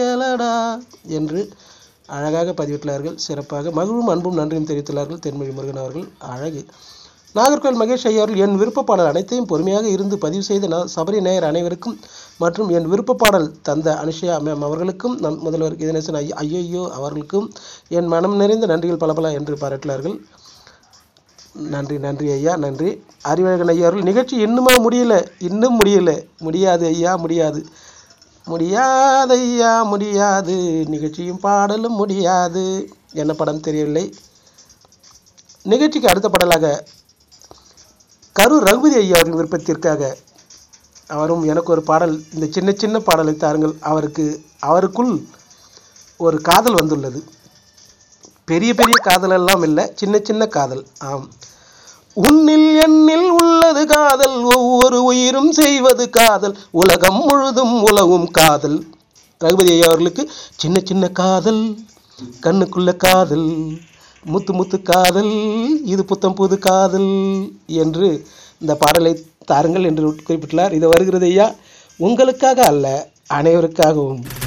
விடியலடா என்று அழகாக பதிவிட்டுள்ளார்கள் சிறப்பாக மகிழும் அன்பும் நன்றியும் தெரிவித்துள்ளார்கள் தென்மொழி முருகன் அவர்கள் அழகு நாகர்கோவில் மகேஷ் ஐயா அவர்கள் என் விருப்ப பாடல் அனைத்தையும் பொறுமையாக இருந்து பதிவு செய்த நா- சபரி நேயர் அனைவருக்கும் மற்றும் என் விருப்ப பாடல் தந்த அனுஷயா மேம் அவர்களுக்கும் நம் முதல்வர் இதனேசன் ஐ ஐயோ அவர்களுக்கும் என் மனம் நிறைந்த நன்றிகள் பல பல என்று பாராட்டினார்கள் நன்றி நன்றி ஐயா நன்றி அறிவழகன் ஐயா அவர்கள் நிகழ்ச்சி இன்னுமா முடியல இன்னும் முடியல முடியாது ஐயா முடியாது முடியாது ஐயா முடியாது நிகழ்ச்சியும் பாடலும் முடியாது என்ன படம் தெரியவில்லை நிகழ்ச்சிக்கு அடுத்த பாடலாக கரு ரகுபதி ஐயா அவர்கள் விருப்பத்திற்காக அவரும் எனக்கு ஒரு பாடல் இந்த சின்ன சின்ன பாடலை தாருங்கள் அவருக்கு அவருக்குள் ஒரு காதல் வந்துள்ளது பெரிய பெரிய காதல் எல்லாம் இல்லை சின்ன சின்ன காதல் ஆம் உன்னில் என்னில் உள்ளது காதல் ஒவ்வொரு உயிரும் செய்வது காதல் உலகம் முழுதும் உலவும் காதல் ரகுபதி ஐயா அவர்களுக்கு சின்ன சின்ன காதல் கண்ணுக்குள்ள காதல் முத்து முத்து காதல் இது புத்தம் புது காதல் என்று இந்த பாடலை தாருங்கள் என்று குறிப்பிட்டுள்ளார் இது வருகிறது ஐயா உங்களுக்காக அல்ல அனைவருக்காகவும்